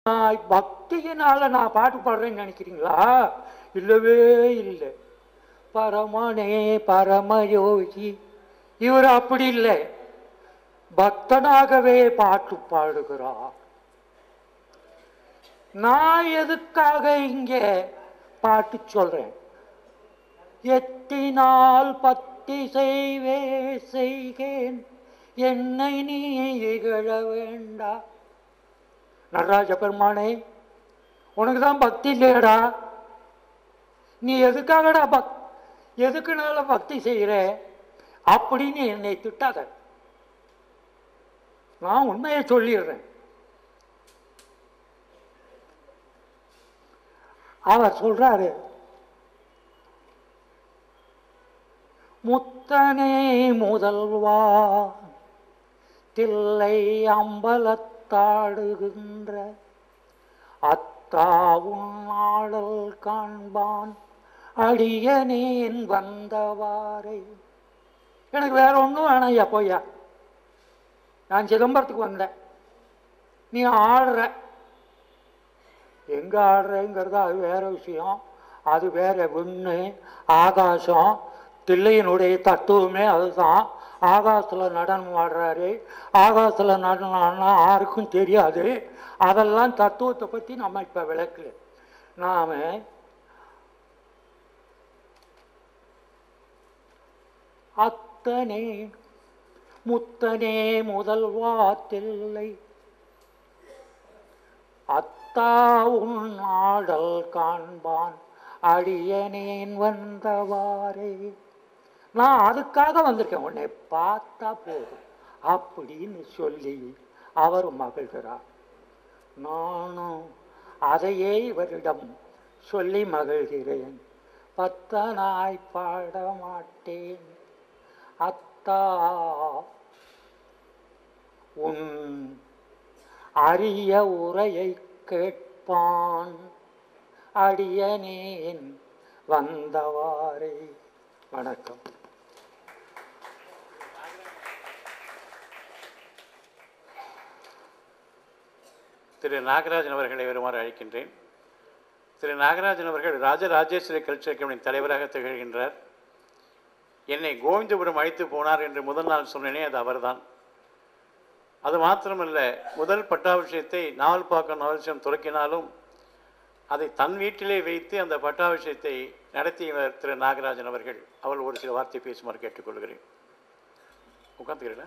நான் பக்தியினால நான் பாட்டு பாடுறேன்னு நினைக்கிறீங்களா இல்லவே இல்லை பரமனே பரமயோகி இவர் அப்படி இல்லை பக்தனாகவே பாட்டு பாடுகிறார் நான் எதுக்காக இங்கே பாட்டு சொல்றேன் எத்தினால் பக்தி செய்வே செய்கேன் என்னை நீ இகழ வேண்டா நடராஜ பெருமானே உனக்கு தான் பக்தி இல்லையடா நீ எதுக்காகடா பக் எதுக்குனால பக்தி செய்கிற அப்படின்னு என்னை திட்டாத நான் உண்மையை சொல்லிடுறேன் அவர் சொல்றாரு முத்தனே முதல்வா தில்லை அம்பலத்தாடுகின்ற அத்தாவும் ஆடல் காண்பான் அடியனேன் வந்தவாரை எனக்கு வேற ஒன்றும் வேணாம் ஐயா போய்யா நான் சிதம்பரத்துக்கு வந்தேன் நீ ஆடுற எங்க ஆடுறேங்கிறது அது வேற விஷயம் அது வேற விண்ணு ஆகாசம் தில்லையினுடைய தத்துவமே அதுதான் ஆகாசத்தில் நடனம் ஆடுறாரு ஆகாசத்தில் நடனம் ஆடினா யாருக்கும் தெரியாது அதெல்லாம் தத்துவத்தை பற்றி நம்ம இப்போ விளக்கல நாம் அத்தனே முத்தனே முதல்வா தில்லை அத்தா உன் ஆடல் காண்பான் அடியனேன் வந்தவாறே நான் அதுக்காக வந்திருக்கேன் உன்னை பார்த்தா போதும் அப்படின்னு சொல்லி அவர் மகிழ்கிறார் நானும் அதையே இவரிடம் சொல்லி மகிழ்கிறேன் பத்தனாய் பாட மாட்டேன் அத்தா உன் அரிய உரையை கேட்பான் அடியனேன் வந்தவாறே வணக்கம் திரு நாகராஜன் அவர்களை வருமாறு அழைக்கின்றேன் திரு நாகராஜன் அவர்கள் ராஜராஜேஸ்வரி கல்ச்சர் கம்பெனி தலைவராக திகழ்கின்றார் என்னை கோவிந்தபுரம் அழைத்து போனார் என்று முதல் நாள் சொன்னேனே அது அவர்தான் அது மாத்திரமல்ல முதல் பட்டாபிஷேகத்தை நாவல்பாக்கம் நவல்சம் துறக்கினாலும் அதை தன் வீட்டிலே வைத்து அந்த பட்டாபிஷேகத்தை நடத்தியவர் திரு நாகராஜன் அவர்கள் அவள் ஒரு சில வார்த்தை பேசுமாறு கேட்டுக்கொள்கிறேன் உட்காந்துக்கிறீங்களா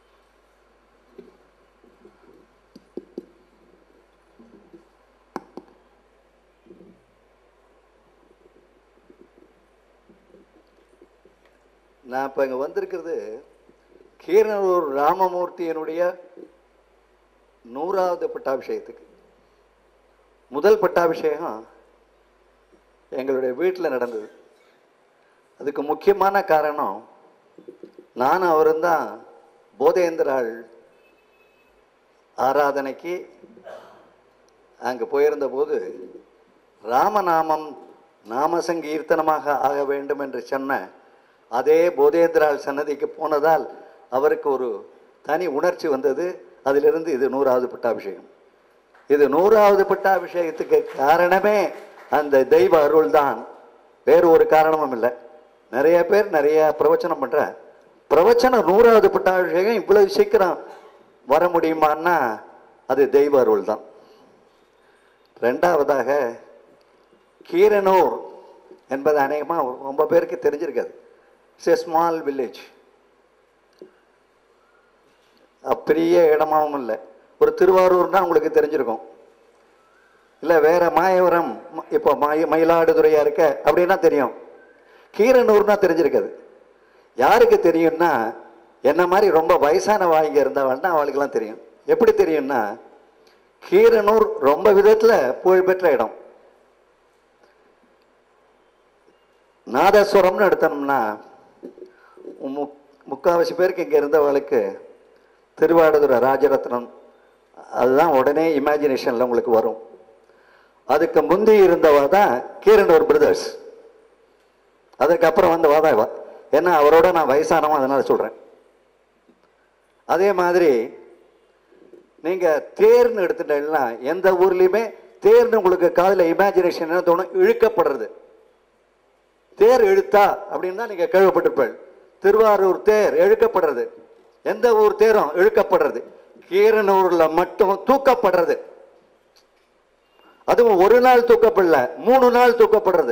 நான் இப்போ இங்கே வந்திருக்கிறது கீரனூர் ராமமூர்த்தியினுடைய நூறாவது பட்டாபிஷேகத்துக்கு முதல் பட்டாபிஷேகம் எங்களுடைய வீட்டில் நடந்தது அதுக்கு முக்கியமான காரணம் நானும் அவரும் தான் போதேந்திராள் ஆராதனைக்கு அங்கே போயிருந்த போது ராமநாமம் நாம சங்கீர்த்தனமாக ஆக வேண்டும் என்று சொன்ன அதே போதேந்திராள் சன்னதிக்கு போனதால் அவருக்கு ஒரு தனி உணர்ச்சி வந்தது அதிலிருந்து இது நூறாவது பட்டாபிஷேகம் இது நூறாவது பட்டாபிஷேகத்துக்கு காரணமே அந்த தெய்வ அருள் தான் வேறு ஒரு காரணமும் இல்லை நிறைய பேர் நிறைய பிரவச்சனம் பண்ற பிரவச்சனம் நூறாவது பட்டாபிஷேகம் இவ்வளவு சீக்கிரம் வர முடியுமான்னா அது தெய்வ அருள் தான் ரெண்டாவதாக கீரனூர் என்பது அநேகமாக ரொம்ப பேருக்கு தெரிஞ்சிருக்காது இட்ஸ் எ ஸ்மால் வில்லேஜ் பெரிய இடமாவும் இல்லை ஒரு திருவாரூர்னா உங்களுக்கு தெரிஞ்சிருக்கும் இல்லை வேற மாயவரம் ம- இப்போ மய மயிலாடுதுறையா இருக்க அப்படின்னா தெரியும் கீரனூர்னா தெரிஞ்சிருக்காது யாருக்கு தெரியும்னா என்ன மாதிரி ரொம்ப வயசான வாய்ங்க இருந்தவள்னா அவளுக்கெல்லாம் தெரியும் எப்படி தெரியும்னா கீரனூர் ரொம்ப விதத்தில் புகழ்பெற்ற இடம் நாதஸ்வரம்னு எடுத்தோம்னா மு- முக்காவாசி பேருக்கு இங்கே இருந்தவளுக்கு திருவாடுதுறை ராஜரத்னம் அதுதான் உடனே இமேஜினேஷனில் உங்களுக்கு வரும் அதுக்கு முந்தி இருந்தவா தான் கீரனூர் பிரதர்ஸ் அதுக்கப்புறம் வந்தவா தான் இவ ஏன்னா அவரோட நான் வயசானவன் அதனால சொல்கிறேன் அதே மாதிரி நீங்கள் தேர்னு எடுத்துட்டீங்கன்னா எந்த ஊர்லேயுமே தேர்னு உங்களுக்கு காதில் இமேஜினேஷன் என்ன தோணும் இழுக்கப்படுறது தேர் இழுத்தா அப்படின்னு தான் நீங்கள் கேள்விப்பட்டிருப்பீள் திருவாரூர் தேர் இழுக்கப்படுறது எந்த ஊர் தேரும் இழுக்கப்படுறது கீரனூர்ல மட்டும் தூக்கப்படுறது அதுவும் ஒரு நாள் தூக்கப்படல மூணு நாள் தூக்கப்படுறது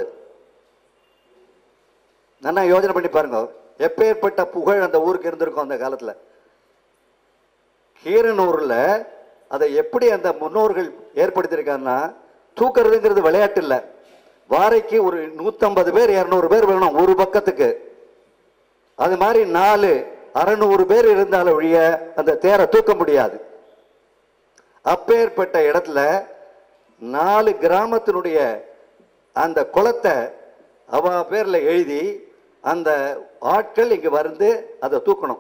நல்லா யோசனை பண்ணி பாருங்க எப்பேற்பட்ட புகழ் அந்த ஊருக்கு இருந்திருக்கும் அந்த காலத்துல கீரனூர்ல அதை எப்படி அந்த முன்னோர்கள் ஏற்படுத்தியிருக்காங்கன்னா தூக்குறதுங்கிறது விளையாட்டு இல்லை வாரைக்கு ஒரு நூத்தம்பது பேர் இரநூறு பேர் வேணும் ஒரு பக்கத்துக்கு அது மாதிரி நாலு அறநூறு பேர் இருந்தாலும் ஒழிய அந்த தேரை தூக்க முடியாது அப்பேற்பட்ட இடத்துல நாலு கிராமத்தினுடைய அந்த குளத்தை அவ பேர்ல எழுதி அந்த ஆட்கள் இங்க வந்து அதை தூக்கணும்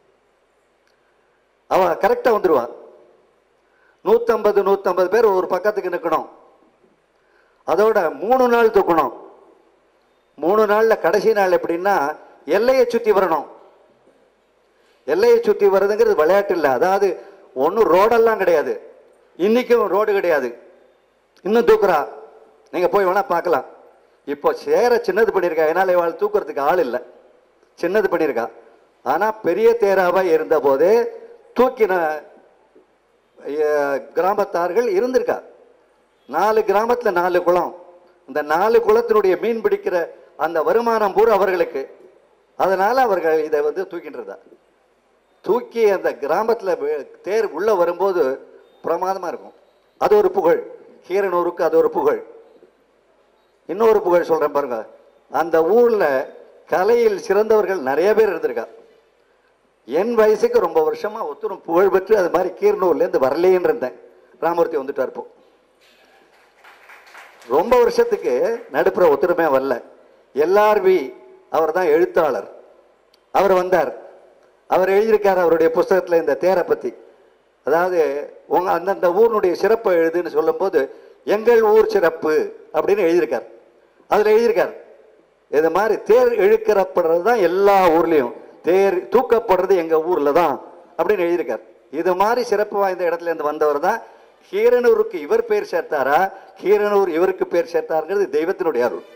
அவ கரெக்டா வந்துருவா நூத்தம்பது நூத்தம்பது பேர் ஒரு பக்கத்துக்கு நிற்கணும் அதோட மூணு நாள் தூக்கணும் மூணு நாள்ல கடைசி நாள் எப்படின்னா எல்லையை சுத்தி வரணும் எல்லையை சுத்தி வர்றதுங்கிறது விளையாட்டு இல்லை அதாவது ஒன்றும் ரோடெல்லாம் கிடையாது இன்னைக்கும் ரோடு கிடையாது இன்னும் தூக்குறா நீங்க போய் வேணா பார்க்கலாம் இப்போ சேர சின்னது பண்ணியிருக்கா என்னால் இவாள் தூக்குறதுக்கு ஆள் இல்லை சின்னது பண்ணியிருக்கா ஆனா பெரிய தேராவா இருந்த போதே தூக்கின அஹ், கிராமத்தார்கள் இருந்திருக்கா நாலு கிராமத்துல நாலு குளம் இந்த நாலு குளத்தினுடைய மீன் பிடிக்கிற அந்த வருமானம் பூரா அவர்களுக்கு அதனால அவர்கள் இதை வந்து தூக்கின்றதா தூக்கி அந்த கிராமத்துல வே- தேர் உள்ள வரும்போது பிரமாதமா இருக்கும் அது ஒரு புகழ் கீரனூருக்கு அது ஒரு புகழ் இன்னொரு புகழ் சொல்றேன் பாருங்க அந்த ஊர்ல கலையில் சிறந்தவர்கள் நிறைய பேர் இருந்திருக்கா என் வயசுக்கு ரொம்ப வருஷமா ஒத்துரும் புகழ் பெற்று அது மாதிரி கீரனூர்ல இருந்து வரலேன்னு இருந்தேன் ராமூர்த்தி வந்துட்டார் இப்போ ரொம்ப வருஷத்துக்கு நடுப்புற ஒத்துருமே வரல எல்ஆர்வி அவர் தான் எழுத்தாளர் அவர் வந்தார் அவர் எழுதியிருக்கார் அவருடைய புஸ்தகத்தில் இந்த தேரை பற்றி அதாவது உங்க அந்தந்த ஊரினுடைய சிறப்பை எழுதுன்னு சொல்லும்போது எங்கள் ஊர் சிறப்பு அப்படின்னு எழுதியிருக்கார் அதில் எழுதியிருக்கார் இது மாதிரி தேர் இழுக்கிறப்படுறது தான் எல்லா ஊர்லேயும் தேர் தூக்கப்படுறது எங்கள் ஊரில் தான் அப்படின்னு எழுதியிருக்கார் இது மாதிரி சிறப்பு வாய்ந்த இடத்துல இருந்து வந்தவர் தான் கீரனூருக்கு இவர் பேர் சேர்த்தாரா கீரனூர் இவருக்கு பேர் சேர்த்தாருங்கிறது தெய்வத்தினுடைய அருள்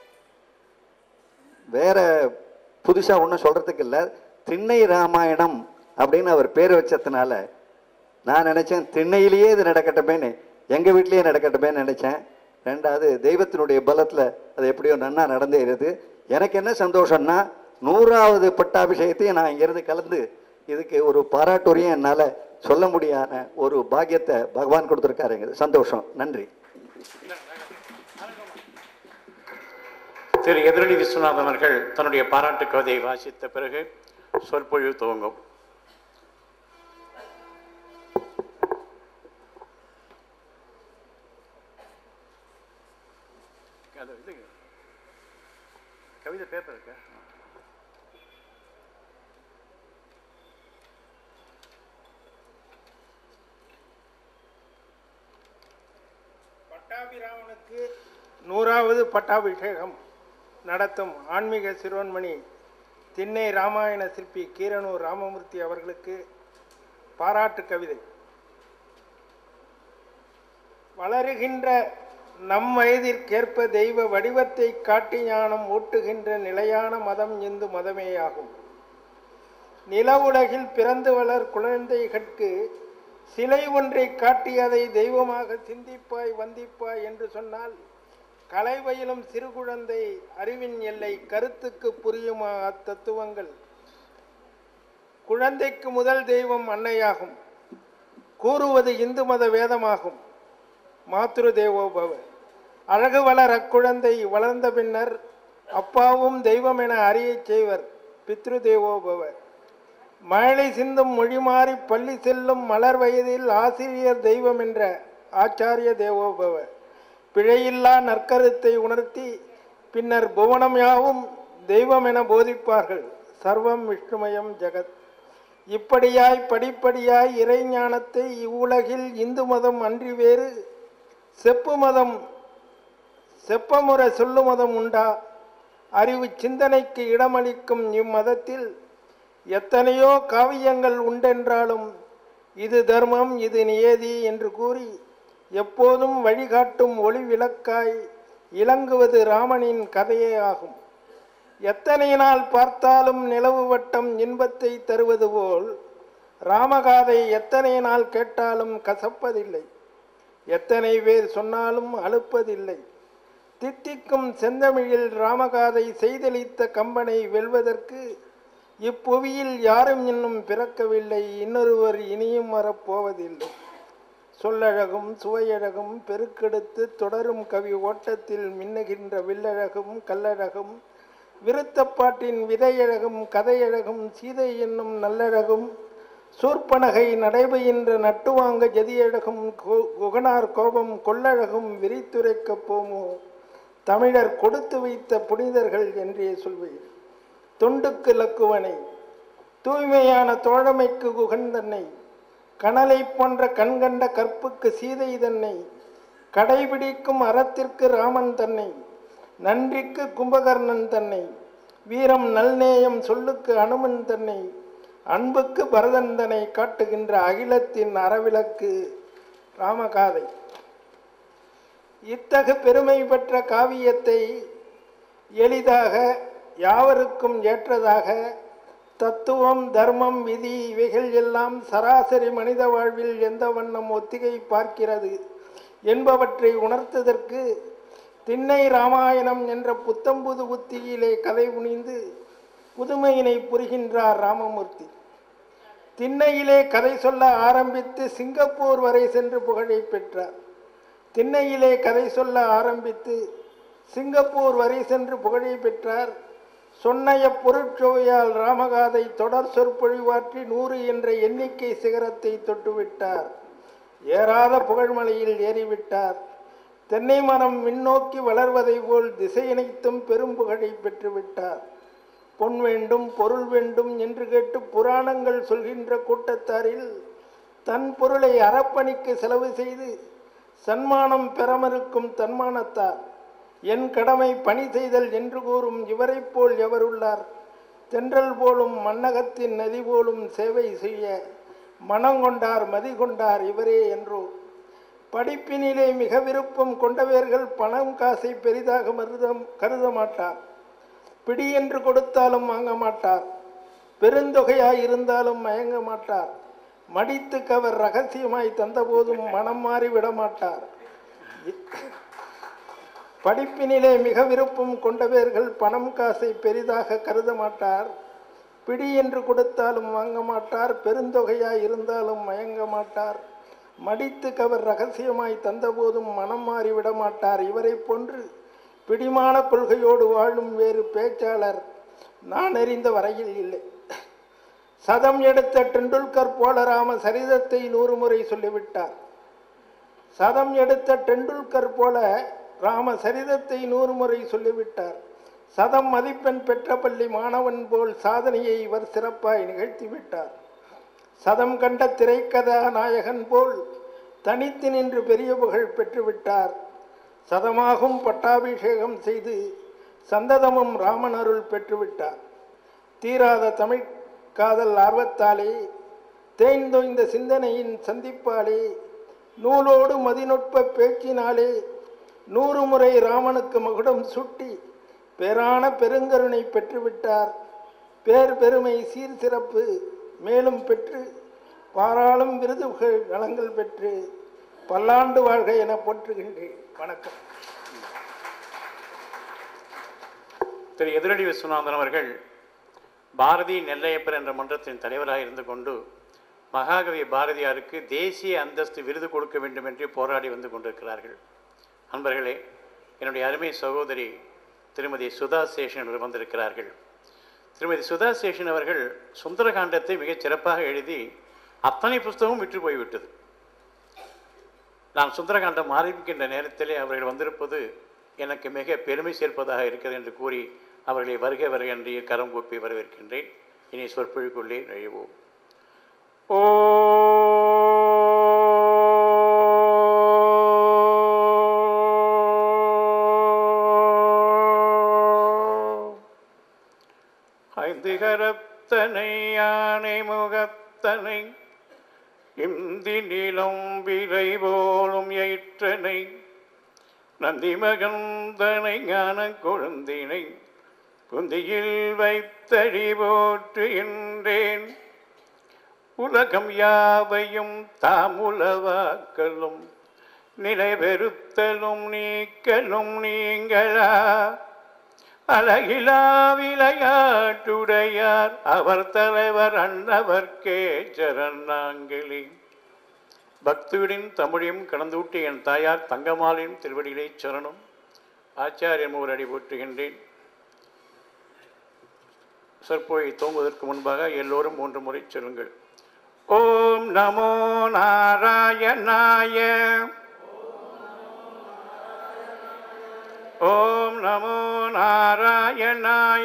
வேற புதுசா ஒன்றும் சொல்றதுக்கு இல்லை திண்ணை ராமாயணம் அப்படின்னு அவர் பேர் வச்சதுனால நான் நினைச்சேன் திண்ணையிலேயே இது நடக்கட்டுமேன்னு எங்க வீட்லயே நடக்கட்டுமேன்னு நினைச்சேன் ரெண்டாவது தெய்வத்தினுடைய பலத்துல அது எப்படியோ நன்னா நடந்தேறுது எனக்கு என்ன சந்தோஷம்னா நூறாவது பட்டாபிஷேகத்தையும் நான் இங்கிருந்து கலந்து இதுக்கு ஒரு பாராட்டுரையும் என்னால சொல்ல முடியாத ஒரு பாக்கியத்தை பகவான் கொடுத்துருக்காருங்க சந்தோஷம் நன்றி திரு எதிரொலி விஸ்வநாதன் அவர்கள் தன்னுடைய பாராட்டு கவிதையை வாசித்த பிறகு சொற்பொழிவு துவங்கும் அது இது கவிதை பேப்பர் இருக்கா பட்டாபிராமனுக்கு நூறாவது பட்டாபிஷேகம் நடத்தும் ஆன்மீக சிறுவன்மணி திண்ணை ராமாயண சிற்பி கீரனூர் ராமமூர்த்தி அவர்களுக்கு பாராட்டு கவிதை வளருகின்ற நம் வயதிற்கேற்ப தெய்வ வடிவத்தை காட்டி ஞானம் ஊட்டுகின்ற நிலையான மதம் இந்து மதமேயாகும் நில உலகில் பிறந்து வளர் குழந்தைகட்கு சிலை ஒன்றை காட்டி அதை தெய்வமாக சிந்திப்பாய் வந்திப்பாய் என்று சொன்னால் கலைவயிலும் சிறு குழந்தை அறிவின் எல்லை கருத்துக்கு புரியுமா அத்தத்துவங்கள் குழந்தைக்கு முதல் தெய்வம் அன்னையாகும் கூறுவது இந்து மத வேதமாகும் மாத்ரு தேவோபவ அழகு வளர் அக்குழந்தை வளர்ந்த பின்னர் அப்பாவும் தெய்வம் என அறியச் செய்வர் பித்ரு தேவோபவ மழை சிந்தும் மொழி மாறி பள்ளி செல்லும் மலர் வயதில் ஆசிரியர் தெய்வம் என்ற ஆச்சாரிய தேவோபவ பிழையில்லா நற்கருத்தை உணர்த்தி பின்னர் புவனம் யாவும் தெய்வம் என போதிப்பார்கள் சர்வம் விஷ்ணுமயம் ஜெகத் இப்படியாய் படிப்படியாய் இறைஞானத்தை இவ்வுலகில் இந்து மதம் அன்றி வேறு செப்பு மதம் செப்பமுற சொல்லு மதம் உண்டா அறிவு சிந்தனைக்கு இடமளிக்கும் இம்மதத்தில் எத்தனையோ காவியங்கள் உண்டென்றாலும் இது தர்மம் இது நியதி என்று கூறி எப்போதும் வழிகாட்டும் ஒளி விளக்காய் இலங்குவது ராமனின் கதையே ஆகும் எத்தனை நாள் பார்த்தாலும் நிலவு வட்டம் இன்பத்தை தருவது போல் ராமகாதை எத்தனை நாள் கேட்டாலும் கசப்பதில்லை எத்தனை பேர் சொன்னாலும் அழுப்பதில்லை தித்திக்கும் செந்தமிழில் ராமகாதை செய்தளித்த கம்பனை வெல்வதற்கு இப்புவியில் யாரும் இன்னும் பிறக்கவில்லை இன்னொருவர் இனியும் வரப்போவதில்லை சொல்லழகும் சுவையழகும் பெருக்கெடுத்து தொடரும் கவி ஓட்டத்தில் மின்னுகின்ற வில்லழகும் கல்லழகும் விருத்தப்பாட்டின் விதையழகும் கதையழகும் சீதை என்னும் நல்லழகும் சூர்பனகை நடைபெயின்ற நட்டுவாங்க ஜதியழகும் கு- குகனார் கோபம் கொள்ளழகும் விரித்துரைக்கப் போமோ தமிழர் கொடுத்து வைத்த புனிதர்கள் என்றே சொல்வேன் தொண்டுக்கு லக்குவனை தூய்மையான தோழமைக்கு குகந்தன்னை கனலை போன்ற கண்கண்ட கற்புக்கு சீதை தன்னை கடைபிடிக்கும் அறத்திற்கு ராமன் தன்னை நன்றிக்கு கும்பகர்ணன் தன்னை வீரம் நல்நேயம் சொல்லுக்கு அனுமன் தன்னை அன்புக்கு பரதன் தன்னை காட்டுகின்ற அகிலத்தின் அறவிளக்கு ராமகாதை இத்தகு பெருமை பெற்ற காவியத்தை எளிதாக யாவருக்கும் ஏற்றதாக தத்துவம் தர்மம் விதி இவைகள் எல்லாம் சராசரி மனித வாழ்வில் எந்த வண்ணம் ஒத்திகை பார்க்கிறது என்பவற்றை உணர்த்துவதற்கு திண்ணை ராமாயணம் என்ற புத்தம்புது உத்தியிலே கதை புனிந்து புதுமையினை புரிகின்றார் ராமமூர்த்தி திண்ணையிலே கதை சொல்ல ஆரம்பித்து சிங்கப்பூர் வரை சென்று புகழை பெற்றார் திண்ணையிலே கதை சொல்ல ஆரம்பித்து சிங்கப்பூர் வரை சென்று புகழை பெற்றார் சொன்னைய பொருட்சுவையால் ராமகாதை தொடர் சொற்பொழிவாற்றி நூறு என்ற எண்ணிக்கை சிகரத்தை தொட்டுவிட்டார் ஏறாத புகழ்மலையில் ஏறிவிட்டார் தென்னை மரம் விண்ணோக்கி வளர்வதை போல் திசையனைத்தும் பெரும் புகழை பெற்றுவிட்டார் பொன் வேண்டும் பொருள் வேண்டும் என்று கேட்டு புராணங்கள் சொல்கின்ற கூட்டத்தாரில் தன் பொருளை அறப்பணிக்கு செலவு செய்து சன்மானம் பெறமறுக்கும் தன்மானத்தார் என் கடமை பணி செய்தல் என்று கூறும் இவரைப் போல் எவருள்ளார் தென்றல் போலும் மன்னகத்தின் நதி போலும் சேவை செய்ய மனம் கொண்டார் மதி கொண்டார் இவரே என்றோ படிப்பினிலே மிக விருப்பம் கொண்டவர்கள் பணம் காசை பெரிதாக மருத கருத மாட்டார் பிடி என்று கொடுத்தாலும் வாங்க மாட்டார் பெருந்தொகையாய் இருந்தாலும் மயங்க மாட்டார் மடித்து கவர் ரகசியமாய் தந்தபோதும் மனம் மாறி விட மாட்டார் படிப்பினிலே மிக விருப்பம் கொண்டவர்கள் பணம் காசை பெரிதாக கருத மாட்டார் பிடி என்று கொடுத்தாலும் வாங்க மாட்டார் பெருந்தொகையாய் இருந்தாலும் மயங்க மாட்டார் மடித்து கவர் ரகசியமாய் தந்தபோதும் மனம் மாறி விட மாட்டார் இவரைப் போன்று பிடிமான கொள்கையோடு வாழும் வேறு பேச்சாளர் நான் அறிந்த வரையில் இல்லை சதம் எடுத்த டெண்டுல்கர் போல ராம சரிதத்தை நூறு முறை சொல்லிவிட்டார் சதம் எடுத்த டெண்டுல்கர் போல ராம சரிதத்தை நூறு முறை சொல்லிவிட்டார் சதம் மதிப்பெண் பெற்ற பள்ளி மாணவன் போல் சாதனையை இவர் சிறப்பாய் நிகழ்த்திவிட்டார் சதம் கண்ட திரைக்கதா நாயகன் போல் தனித்து நின்று பெரிய புகழ் பெற்றுவிட்டார் சதமாகும் பட்டாபிஷேகம் செய்து சந்ததமும் ராமன் அருள் பெற்றுவிட்டார் தீராத தமிழ் காதல் ஆர்வத்தாலே தேய்ந்தொய்ந்த சிந்தனையின் சந்திப்பாலே நூலோடு மதிநுட்ப பேச்சினாலே நூறு முறை ராமனுக்கு மகுடம் சுட்டி பேரான பெருங்கருணை பெற்றுவிட்டார் பேர் பெருமை சீர் சிறப்பு மேலும் பெற்று பாராளும் விருதுகள் நலங்கள் பெற்று பல்லாண்டு வாழ்க என போற்றுகின்றேன் வணக்கம் திரு எதிரடி விஸ்வநாதன் அவர்கள் பாரதி நெல்லையப்பர் என்ற மன்றத்தின் தலைவராக இருந்து கொண்டு மகாகவி பாரதியாருக்கு தேசிய அந்தஸ்து விருது கொடுக்க வேண்டும் என்று போராடி வந்து கொண்டிருக்கிறார்கள் அன்பர்களே என்னுடைய அருமை சகோதரி திருமதி சுதா சேஷன் அவர்கள் வந்திருக்கிறார்கள் திருமதி சுதா சேஷன் அவர்கள் சுந்தரகாண்டத்தை மிகச் சிறப்பாக எழுதி அத்தனை புஸ்தகமும் விற்று போய்விட்டது நான் சுந்தரகாண்டம் ஆரம்பிக்கின்ற நேரத்திலே அவர்கள் வந்திருப்பது எனக்கு மிக பெருமை சேர்ப்பதாக இருக்கிறது என்று கூறி அவர்களை வருக வருக என்று கரம் கூப்பி வரவேற்கின்றேன் இனி சொற்பொழிக்குள்ளே நுழைவோம் ஓ ஐந்து கரத்தனை யானை முகத்தனை இந்தி நிலம் விரை போலும் எயிற்றனை நந்தி மகந்தனை ஞான கொழுந்தினை புந்தியில் வைத்தடி போற்று என்றேன் உலகம் யாவையும் தாமுலவாக்கலும் நிலைபெறுத்தலும் நீக்கலும் நீங்களா அழகிலா விளையாட்டுடையார் அவர் தலைவர் அன்னவர்க்கே சரணாங்கிலி பக்தியுடன் தமிழையும் கடந்தூட்டி என் தாயார் தங்கமாலின் திருவடிகளை சரணம் ஆச்சாரியன் ஒரு அடி போற்றுகின்றேன் சொற்பொழி தோங்குவதற்கு முன்பாக எல்லோரும் மூன்று முறை சொல்லுங்கள் ஓம் நமோ நாராயணாய ஓம் நமோ நாராயணாய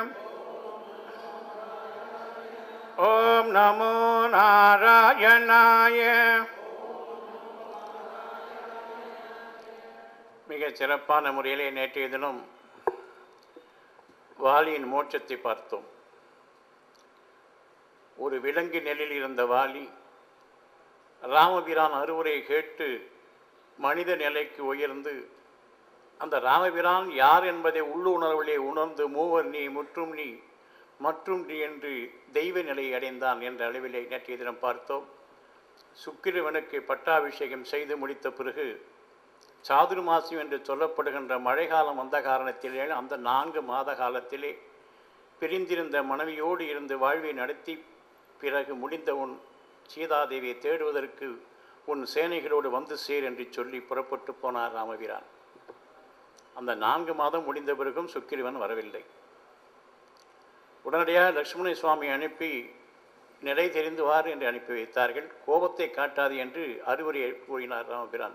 ஓம் நமோ நாராயணாய மிக சிறப்பான முறையிலே நேற்றைய தினம் வாலியின் மோட்சத்தை பார்த்தோம் ஒரு விலங்கு நிலையில் இருந்த வாலி ராமபிரான் அறுவரையை கேட்டு மனித நிலைக்கு உயர்ந்து அந்த ராமபிரான் யார் என்பதை உள்ளுணர்விலே உணர்ந்து மூவர் நீ முற்றும் நீ மற்றும் நீ என்று தெய்வ நிலையை அடைந்தான் என்ற அளவிலே நேற்றைய தினம் பார்த்தோம் சுக்கிரவனுக்கு பட்டாபிஷேகம் செய்து முடித்த பிறகு சாதுர்மாசியம் என்று சொல்லப்படுகின்ற மழைக்காலம் வந்த காரணத்திலே அந்த நான்கு மாத காலத்திலே பிரிந்திருந்த மனைவியோடு இருந்து வாழ்வை நடத்தி பிறகு முடிந்த உன் சீதாதேவியை தேடுவதற்கு உன் சேனைகளோடு வந்து சேர் என்று சொல்லி புறப்பட்டு போனார் ராமபிரான் அந்த நான்கு மாதம் முடிந்த பிறகும் சுக்கிரவன் வரவில்லை உடனடியாக லக்ஷ்மண சுவாமி அனுப்பி நிலை தெரிந்து வார் என்று அனுப்பி வைத்தார்கள் கோபத்தை காட்டாது என்று அறிவுரையை கூறினார் ராமபிரான்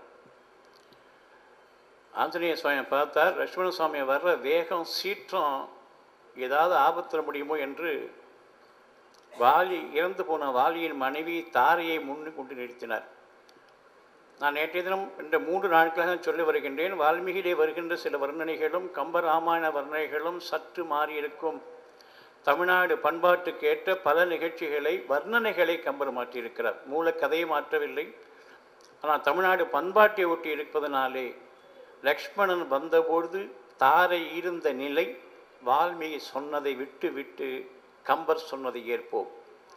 ஆஞ்சநேய சுவாமி பார்த்தார் லட்சுமண சுவாமி வர்ற வேகம் சீற்றம் ஏதாவது ஆபத்தில் முடியுமோ என்று வாலி இறந்து போன வாலியின் மனைவி தாரையை முன்னு கொண்டு நிறுத்தினார் நான் நேற்றைய தினம் இந்த மூன்று நாட்களாக சொல்லி வருகின்றேன் வால்மீகியிலே வருகின்ற சில வர்ணனைகளும் கம்பராமாயண வர்ணனைகளும் சற்று மாறியிருக்கும் தமிழ்நாடு பண்பாட்டுக்கு ஏற்ற பல நிகழ்ச்சிகளை வர்ணனைகளை கம்பர் மாற்றியிருக்கிறார் மூல கதையை மாற்றவில்லை ஆனால் தமிழ்நாடு பண்பாட்டை ஒட்டி இருப்பதனாலே லக்ஷ்மணன் வந்தபொழுது தாரை இருந்த நிலை வால்மீகி சொன்னதை விட்டு விட்டு கம்பர் சொன்னதை ஏற்போம்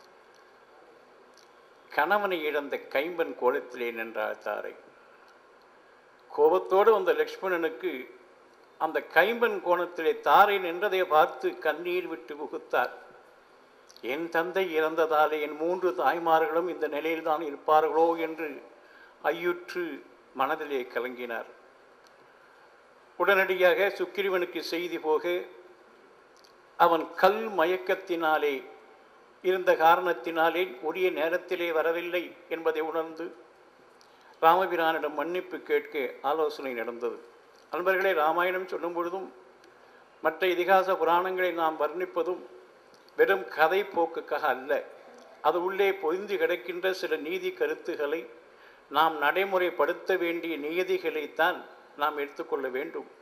கணவனை இழந்த கைம்பன் கோலத்திலே நின்றாள் தாரை கோபத்தோடு வந்த லக்ஷ்மணனுக்கு அந்த கைம்பன் கோணத்திலே தாரை நின்றதை பார்த்து கண்ணீர் விட்டு புகுத்தார் என் தந்தை இறந்ததாலே என் மூன்று தாய்மார்களும் இந்த நிலையில்தான் இருப்பார்களோ என்று ஐயுற்று மனதிலே கலங்கினார் உடனடியாக சுக்கிரவனுக்கு செய்தி போக அவன் கல் மயக்கத்தினாலே இருந்த காரணத்தினாலே உரிய நேரத்திலே வரவில்லை என்பதை உணர்ந்து ராமபிரானிடம் மன்னிப்பு கேட்க ஆலோசனை நடந்தது நண்பர்களே ராமாயணம் சொல்லும் பொழுதும் மற்ற இதிகாச புராணங்களை நாம் வர்ணிப்பதும் வெறும் கதை போக்குக்காக அல்ல அது உள்ளே பொதிந்து கிடக்கின்ற சில நீதி கருத்துக்களை நாம் நடைமுறைப்படுத்த வேண்டிய நியதிகளைத்தான் நாம் எடுத்துக்கொள்ள வேண்டும்